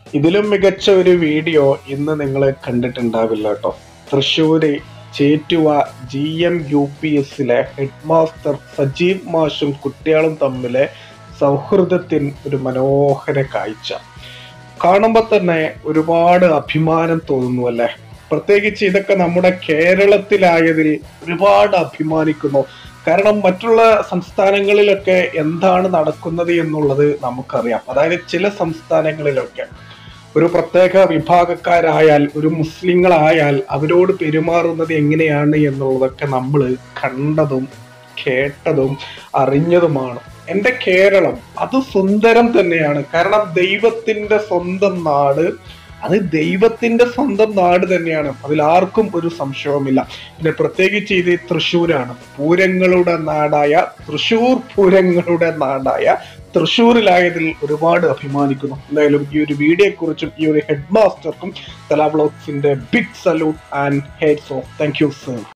ഇതിലും മികച്ച ഒരു വീഡിയോ ഇന്ന് നിങ്ങൾ കണ്ടിട്ടുണ്ടാവില്ല കേട്ടോ Thrissur Chettuva G M U P എസിലെ ഹെഡ് മാസ്റ്റർ സജീവ് മാഷും കുട്ടികളും തമ്മിലെ സൗഹൃദത്തിൻ ഒരു മനോഹര കാഴ്ച കാണുമ്പോൾ തന്നെ ഒരുപാട് അഭിമാനം തോന്നുന്നു അല്ലേ പ്രത്യേകിച്ച് ഇതൊക്കെ നമ്മുടെ കേരളത്തിലായതിൽ ഒരുപാട് അഭിമാനിക്കുന്നു കാരണം മറ്റുള്ള സംസ്ഥാനങ്ങളിലൊക്കെ എന്താണ് നടക്കുന്നത് എന്നുള്ളത് നമുക്കറിയാം അതായത് ചില സംസ്ഥാനങ്ങളിലൊക്കെ ഒരു പ്രത്യേക വിഭാഗക്കാരായാൽ ഒരു മുസ്ലിങ്ങളായാൽ അവരോട് പെരുമാറുന്നത് എങ്ങനെയാണ് എന്നുള്ളതൊക്കെ നമ്മൾ കണ്ടതും കേട്ടതും അറിഞ്ഞതുമാണ് എൻ്റെ കേരളം അത് സുന്ദരം തന്നെയാണ് കാരണം ദൈവത്തിന്റെ സ്വന്തം നാട് അത് ദൈവത്തിന്റെ സ്വന്തം നാട് തന്നെയാണ് അതിൽ ആർക്കും ഒരു സംശയവുമില്ല പിന്നെ പ്രത്യേകിച്ച് ഇത് തൃശ്ശൂരാണ് പൂരങ്ങളുടെ നാടായ തൃശ്ശൂർ പൂരങ്ങളുടെ നാടായ തൃശ്ശൂരിലായതിൽ ഒരുപാട് അഭിമാനിക്കുന്നു എന്തായാലും ഈ ഒരു വീഡിയോയെ കുറിച്ചും ഈ ഒരു ഹെഡ് മാസ്റ്റർക്കും തല ബ്ലോഗ്സിന്റെ big salute and heads off thank you sir